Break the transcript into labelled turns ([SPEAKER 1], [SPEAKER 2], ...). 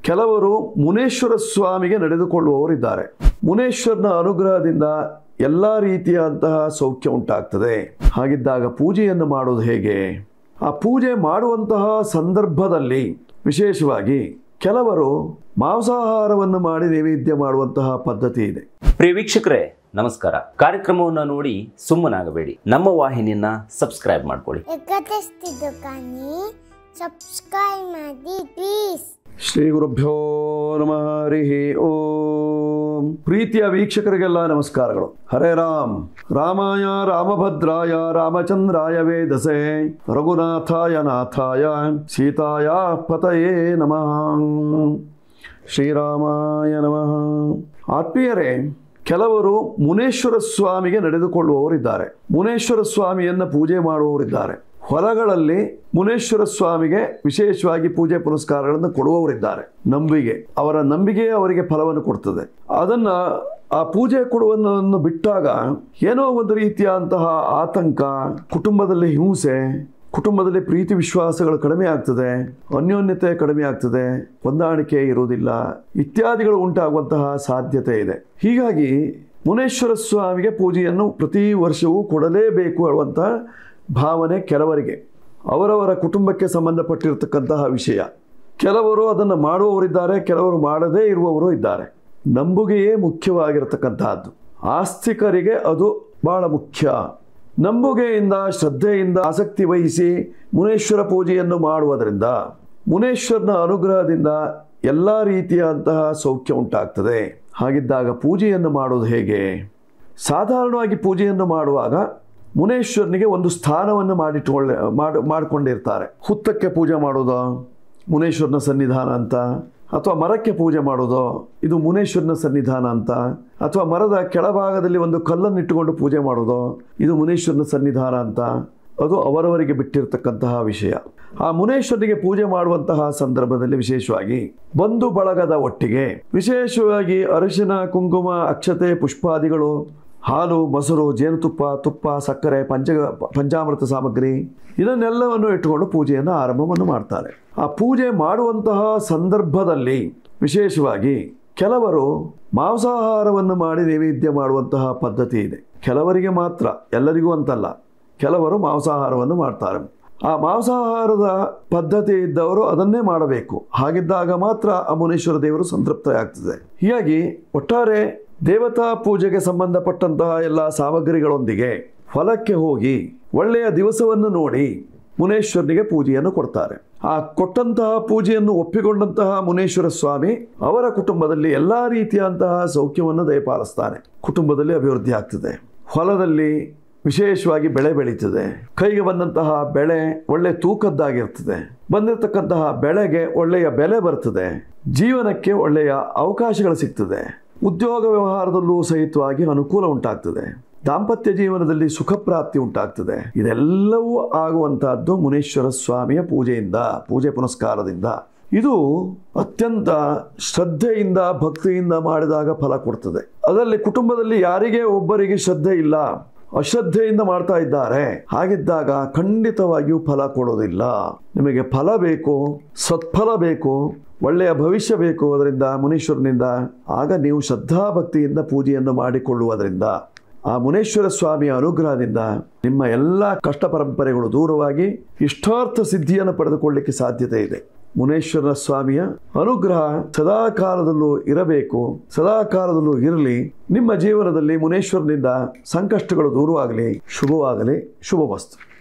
[SPEAKER 1] ಕೆಲವರು ಮುನೇಶ್ವರ ಸ್ವಾಮಿಗೆ ನಡೆದುಕೊಳ್ಳುವವರಿದ್ದಾರೆ ಮುನೇಶ್ವರನ ಅನುಗ್ರಹದಿಂದ ಎಲ್ಲ ರೀತಿಯಾದಂತಹ ಸೌಖ್ಯ ಉಂಟಾಗ್ತದೆ ಹಾಗಿದ್ದಾಗ ಪೂಜೆಯನ್ನು ಮಾಡೋದು ಹೇಗೆ ಆ ಪೂಜೆ ಮಾಡುವಂತಹ ಸಂದರ್ಭದಲ್ಲಿ ವಿಶೇಷವಾಗಿ ಕೆಲವರು ಮಾಂಸಾಹಾರವನ್ನು ಮಾಡಿ ನೈವೇದ್ಯ ಮಾಡುವಂತಹ ಪದ್ಧತಿ ಇದೆ
[SPEAKER 2] ಪ್ರಿಯ ವೀಕ್ಷಕರೇ ನಮಸ್ಕಾರ ಕಾರ್ಯಕ್ರಮವನ್ನು ನೋಡಿ ಸುಮ್ಮನಾಗಬೇಡಿ ನಮ್ಮ ವಾಹಿನಿಯನ್ನ ಸಬ್ಸ್ಕ್ರೈಬ್ ಮಾಡ್ಕೊಳ್ಳಿ
[SPEAKER 3] ಎಕತೆಸ್ತಿದ್ದು ಕಾನಿ ಸಬ್ಸ್ಕ್ರೈಬ್ ಮಾಡಿ ಪ್ಲೀಸ್
[SPEAKER 1] ಶ್ರೀ ಗುರುಭ್ಯೋ ನಮಃ ಹರಿ ಓಂ ಪ್ರೀತಿಯ ವೀಕ್ಷಕರಿಗೆಲ್ಲ ನಮಸ್ಕಾರಗಳು ಹರೇ ರಾಮ್ ರಾಮಾಯ ರಾಮಭದ್ರಾಯ ರಾಮಚಂದ್ರಾಯ ವೇದಸೆ ರಘುನಾಥಾಯ ನಾಥಾಯ ಸೀತಾಯ ಪತಯೇ ನಮಃ ಶ್ರೀರಾಮಾಯ ನಮಃ ಆತ್ಮೀಯರೇ ಕೆಲವರು ಮುನೇಶ್ವರ ಸ್ವಾಮಿಗೆ ನಡೆದುಕೊಳ್ಳುವವರಿದ್ದಾರೆ ಮುನೇಶ್ವರ ಸ್ವಾಮಿಯನ್ನ ಪೂಜೆ ಮಾಡುವವರಿದ್ದಾರೆ ಹೊಲಗಳಲ್ಲಿ ಮುನೇಶ್ವರ ಸ್ವಾಮಿಗೆ ವಿಶೇಷವಾಗಿ ಪೂಜೆ ಪುನಸ್ಕಾರಗಳನ್ನು ಕೊಡುವವರಿದ್ದಾರೆ ನಂಬಿಕೆ ಅವರ ನಂಬಿಕೆ ಅವರಿಗೆ ಫಲವನ್ನು ಕೊಡ್ತದೆ ಅದನ್ನ ಆ ಪೂಜೆ ಕೊಡುವನ್ನು ಬಿಟ್ಟಾಗ ಏನೋ ಒಂದು ರೀತಿಯಾದಂತಹ ಆತಂಕ ಕುಟುಂಬದಲ್ಲಿ ಹಿಂಸೆ ಕುಟುಂಬದಲ್ಲಿ ಪ್ರೀತಿ ವಿಶ್ವಾಸಗಳು ಕಡಿಮೆ ಆಗ್ತದೆ ಅನ್ಯೋನ್ಯತೆ ಕಡಿಮೆ ಆಗ್ತದೆ ಹೊಂದಾಣಿಕೆ ಇರುವುದಿಲ್ಲ ಇತ್ಯಾದಿಗಳು ಉಂಟಾಗುವಂತಹ ಸಾಧ್ಯತೆ ಇದೆ ಹೀಗಾಗಿ ಮುನೇಶ್ವರ ಸ್ವಾಮಿಗೆ ಪೂಜೆಯನ್ನು ಪ್ರತಿ ವರ್ಷವೂ ಕೊಡಲೇಬೇಕು ಹೇಳುವಂತಹ ಭಾವನೆ ಕೆಲವರಿಗೆ ಅವರವರ ಕುಟುಂಬಕ್ಕೆ ಸಂಬಂಧಪಟ್ಟಿರತಕ್ಕಂತಹ ವಿಷಯ ಕೆಲವರು ಅದನ್ನು ಮಾಡುವವರಿದ್ದಾರೆ ಕೆಲವರು ಮಾಡದೇ ಇರುವವರು ಇದ್ದಾರೆ ನಂಬುಗೆಯೇ ಮುಖ್ಯವಾಗಿರತಕ್ಕಂತಹದ್ದು ಆಸ್ತಿಕರಿಗೆ ಅದು ಬಹಳ ಮುಖ್ಯ ನಂಬುಗೆಯಿಂದ ಶ್ರದ್ಧೆಯಿಂದ ಆಸಕ್ತಿ ವಹಿಸಿ ಮುನೇಶ್ವರ ಪೂಜೆಯನ್ನು ಮಾಡುವುದರಿಂದ ಮುನೇಶ್ವರನ ಅನುಗ್ರಹದಿಂದ ಎಲ್ಲ ರೀತಿಯಾದಂತಹ ಸೌಖ್ಯ ಉಂಟಾಗ್ತದೆ ಹಾಗಿದ್ದಾಗ ಪೂಜೆಯನ್ನು ಮಾಡೋದು ಹೇಗೆ ಸಾಧಾರಣವಾಗಿ ಪೂಜೆಯನ್ನು ಮಾಡುವಾಗ ಮುನೇಶ್ವರನಿಗೆ ಒಂದು ಸ್ಥಾನವನ್ನು ಮಾಡಿಟ್ಕೊಳ್ಳೆ ಮಾಡಿ ಮಾಡಿಕೊಂಡಿರ್ತಾರೆ ಹುತ್ತಕ್ಕೆ ಪೂಜೆ ಮಾಡೋದು ಮುನೇಶ್ವರನ ಸನ್ನಿಧಾನ ಅಂತ ಅಥವಾ ಮರಕ್ಕೆ ಪೂಜೆ ಮಾಡೋದು ಇದು ಮುನೇಶ್ವರನ ಸನ್ನಿಧಾನ ಅಂತ ಅಥವಾ ಮರದ ಕೆಳಭಾಗದಲ್ಲಿ ಒಂದು ಕಲ್ಲನ್ನು ಇಟ್ಟುಕೊಂಡು ಪೂಜೆ ಮಾಡೋದು ಇದು ಮುನೇಶ್ವರನ ಸನ್ನಿಧಾನ ಅಂತ ಅದು ಅವರವರಿಗೆ ಬಿಟ್ಟಿರತಕ್ಕಂತಹ ವಿಷಯ ಆ ಮುನೇಶ್ವರನಿಗೆ ಪೂಜೆ ಮಾಡುವಂತಹ ಸಂದರ್ಭದಲ್ಲಿ ವಿಶೇಷವಾಗಿ ಬಂಧು ಬಳಗದ ಒಟ್ಟಿಗೆ ವಿಶೇಷವಾಗಿ ಅರಿಶಿನ ಕುಂಕುಮ ಅಕ್ಷತೆ ಪುಷ್ಪಾದಿಗಳು ಹಾಲು ಮೊಸರು ಜೇನುತುಪ್ಪ ತುಪ್ಪ ಸಕ್ಕರೆ ಪಂಚ ಪಂಚಾಮೃತ ಸಾಮಗ್ರಿ ಇದನ್ನೆಲ್ಲವನ್ನು ಇಟ್ಟುಕೊಂಡು ಪೂಜೆಯನ್ನು ಆರಂಭವನ್ನು ಮಾಡ್ತಾರೆ ಆ ಪೂಜೆ ಮಾಡುವಂತಹ ಸಂದರ್ಭದಲ್ಲಿ ವಿಶೇಷವಾಗಿ ಕೆಲವರು ಮಾಂಸಾಹಾರವನ್ನು ಮಾಡಿ ನೈವೇದ್ಯ ಮಾಡುವಂತಹ ಪದ್ಧತಿ ಇದೆ ಕೆಲವರಿಗೆ ಮಾತ್ರ ಎಲ್ಲರಿಗೂ ಅಂತಲ್ಲ ಕೆಲವರು ಮಾಂಸಾಹಾರವನ್ನು ಮಾಡ್ತಾರೆ ಆ ಮಾಂಸಾಹಾರದ ಪದ್ಧತಿ ಇದ್ದವರು ಅದನ್ನೇ ಮಾಡಬೇಕು ಹಾಗಿದ್ದಾಗ ಮಾತ್ರ ಆ ಮುನೇಶ್ವರ ದೇವರು ಸಂತೃಪ್ತರಾಗ್ತದೆ ಹೀಗಾಗಿ ಒಟ್ಟಾರೆ ದೇವತಾ ಪೂಜೆಗೆ ಸಂಬಂಧಪಟ್ಟಂತಹ ಎಲ್ಲ ಸಾಮಗ್ರಿಗಳೊಂದಿಗೆ ಹೊಲಕ್ಕೆ ಹೋಗಿ ಒಳ್ಳೆಯ ದಿವಸವನ್ನು ನೋಡಿ ಮುನೇಶ್ವರನಿಗೆ ಪೂಜೆಯನ್ನು ಕೊಡ್ತಾರೆ ಆ ಕೊಟ್ಟಂತಹ ಪೂಜೆಯನ್ನು ಒಪ್ಪಿಕೊಂಡಂತಹ ಮುನೇಶ್ವರ ಸ್ವಾಮಿ ಅವರ ಕುಟುಂಬದಲ್ಲಿ ಎಲ್ಲ ರೀತಿಯಂತಹ ಸೌಖ್ಯವನ್ನು ದಯಪಾಲಿಸ್ತಾನೆ ಕುಟುಂಬದಲ್ಲಿ ಅಭಿವೃದ್ಧಿ ಆಗ್ತದೆ ಹೊಲದಲ್ಲಿ ವಿಶೇಷವಾಗಿ ಬೆಳೆ ಬೆಳೀತದೆ ಕೈಗೆ ಬಂದಂತಹ ಬೆಳೆ ಒಳ್ಳೆ ತೂಕದ್ದಾಗಿರ್ತದೆ ಬಂದಿರತಕ್ಕಂತಹ ಬೆಳೆಗೆ ಒಳ್ಳೆಯ ಬೆಲೆ ಬರ್ತದೆ ಜೀವನಕ್ಕೆ ಒಳ್ಳೆಯ ಅವಕಾಶಗಳು ಸಿಗ್ತದೆ ಉದ್ಯೋಗ ವ್ಯವಹಾರದಲ್ಲೂ ಸಹಿತವಾಗಿ ಅನುಕೂಲ ಉಂಟಾಗ್ತದೆ ದಾಂಪತ್ಯ ಜೀವನದಲ್ಲಿ ಸುಖ ಪ್ರಾಪ್ತಿ ಉಂಟಾಗ್ತದೆ ಇದೆಲ್ಲವೂ ಆಗುವಂತಹದ್ದು ಮುನೇಶ್ವರ ಸ್ವಾಮಿಯ ಪೂಜೆಯಿಂದ ಪೂಜೆ ಪುನಸ್ಕಾರದಿಂದ ಇದು ಅತ್ಯಂತ ಶ್ರದ್ಧೆಯಿಂದ ಭಕ್ತಿಯಿಂದ ಮಾಡಿದಾಗ ಫಲ ಕೊಡ್ತದೆ ಅದರಲ್ಲಿ ಕುಟುಂಬದಲ್ಲಿ ಯಾರಿಗೆ ಒಬ್ಬರಿಗೆ ಶ್ರದ್ಧೆ ಇಲ್ಲ ಅಶ್ರದ್ಧೆಯಿಂದ ಮಾಡ್ತಾ ಇದ್ದಾರೆ ಹಾಗಿದ್ದಾಗ ಖಂಡಿತವಾಗಿಯೂ ಫಲ ಕೊಡೋದಿಲ್ಲ ನಿಮಗೆ ಫಲ ಬೇಕು ಸತ್ಫಲ ಬೇಕು ಒಳ್ಳೆಯ ಭವಿಷ್ಯ ಬೇಕು ಅದರಿಂದ ಮುನೀಶ್ವರನಿಂದ ಆಗ ನೀವು ಶ್ರದ್ಧಾಭಕ್ತಿಯಿಂದ ಪೂಜೆಯನ್ನು ಮಾಡಿಕೊಳ್ಳುವುದರಿಂದ ಆ ಮುನೇಶ್ವರ ಸ್ವಾಮಿಯ ಅನುಗ್ರಹದಿಂದ ನಿಮ್ಮ ಎಲ್ಲ ಕಷ್ಟ ಪರಂಪರೆಗಳು ದೂರವಾಗಿ ಇಷ್ಟಾರ್ಥ ಸಿದ್ಧಿಯನ್ನು ಪಡೆದುಕೊಳ್ಳಿಕ್ಕೆ ಸಾಧ್ಯತೆ ಇದೆ ಮುನೇಶ್ವರ ಸ್ವಾಮಿಯ ಅನುಗ್ರಹ ಸದಾ ಕಾಲದಲ್ಲೂ ಇರಬೇಕು ಸದಾ ಕಾಲದಲ್ಲೂ ಇರಲಿ ನಿಮ್ಮ ಜೀವನದಲ್ಲಿ ಮುನೇಶ್ವರನಿಂದ ಸಂಕಷ್ಟಗಳು ದೂರವಾಗಲಿ ಶುಭವಾಗಲಿ ಶುಭವಸ್ತು